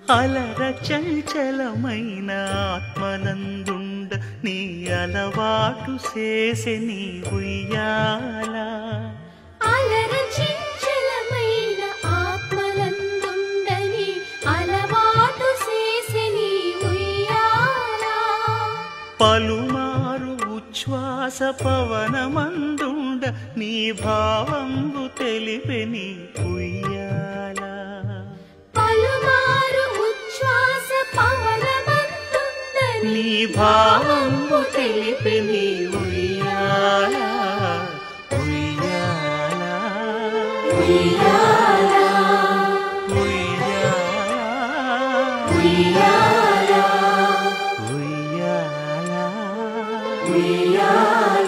అలర చంచలమైన ఆత్మనందుండ నీ అలవాటు చేసే నీ ఉయ్యాల అలర చించలమైన ఆత్మలందుండని అలవాటు చేసిని ఉయ్యాల పలుమారు ఉచ్ఛ్వాస పవనమందుండ నీ భావంబు తెలిపే నీ ఉయ్యాల పలుమారు ఉచ్ఛ్వాస పవనమందుండని నీ భావంబు తెలిపే నీ ఉయ్యాల ఉయ్యాల ఉయ్యాల ఉయ్యాల ఉయ్యాల ఉయ్యాల